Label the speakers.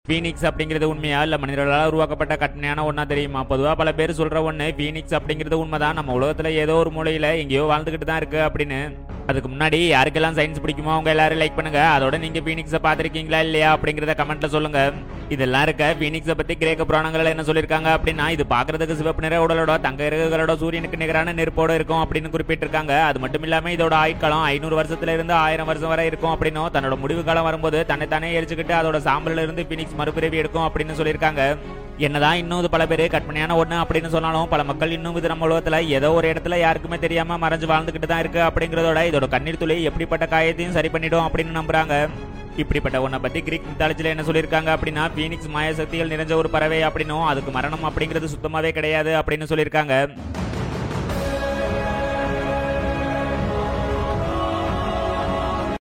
Speaker 1: Phoenix அப்படிங்கிறது உண்மையா இல்ல மனிதர்களால் உருவாக்கப்பட்ட கற்பனையான ஒண்ணா தெரியுமா பொதுவா பல பேர் சொல்ற ஒண்ணு ஃபீனிக்ஸ் அப்படிங்கிறது உண்மைதான் நம்ம உலகத்துல ஏதோ ஒரு மூலையில எங்கேயோ வாழ்ந்துகிட்டு தான் இருக்கு அப்படின்னு அதுக்கு முன்னாடி யாருக்கெல்லாம் சயின்ஸ் பிடிக்குமோ அவங்க எல்லாரும் லைக் பண்ணுங்க அதோட நீங்க ஃபீனிக்ஸை பார்த்திருக்கீங்களா இல்லையா அப்படிங்கறத கமெண்ட்ல சொல்லுங்க இதெல்லாம் இருக்க ஃபீனிக்ஸை பத்தி கிரேக்க புராணங்கள் என்ன சொல்லியிருக்காங்க அப்படின்னா இது பாக்குறதுக்கு சிவப்பு நிற உடலோட தங்க இறகுகளோட சூரியனுக்கு நிகரான நெருப்போட இருக்கும் அப்படின்னு குறிப்பிட்டிருக்காங்க அது மட்டும் இல்லாம இதோட ஆயுட்காலம் ஐநூறு வருஷத்துல இருந்து ஆயிரம் வருஷம் வரை இருக்கும் அப்படின்னும் தன்னோட முடிவு காலம் வரும்போது தன்னைத்தானே எரிச்சுக்கிட்டு அதோட சாம்பல்ல இருந்து ஃபீனிக்ஸ் மறுபிறவி எடுக்கும் அப்படின்னு சொல்லியிருக்காங்க என்னதான் இன்னும் இது பல பேர் கற்பனையான ஒண்ணு அப்படின்னு சொன்னாலும் பல மக்கள் இன்னும் இது நம்ம உலகத்துல ஏதோ ஒரு இடத்துல யாருக்குமே தெரியாம மறைஞ்சு வாழ்ந்துகிட்டு தான் இருக்கு அப்படிங்கறதோட இதோட கண்ணீர் துளி எப்படிப்பட்ட காயத்தையும் சரி பண்ணிடும் அப்படின்னு நம்புறாங்க இப்படிப்பட்ட ஒன்றை பத்தி கிரீக் மித்தாலஜில என்ன சொல்லியிருக்காங்க அப்படின்னா பீனிக்ஸ் மாய சக்திகள் நிறைஞ்ச ஒரு பறவை அப்படின்னும் அதுக்கு மரணம் அப்படிங்கிறது சுத்தமாவே கிடையாது அப்படின்னு சொல்லியிருக்காங்க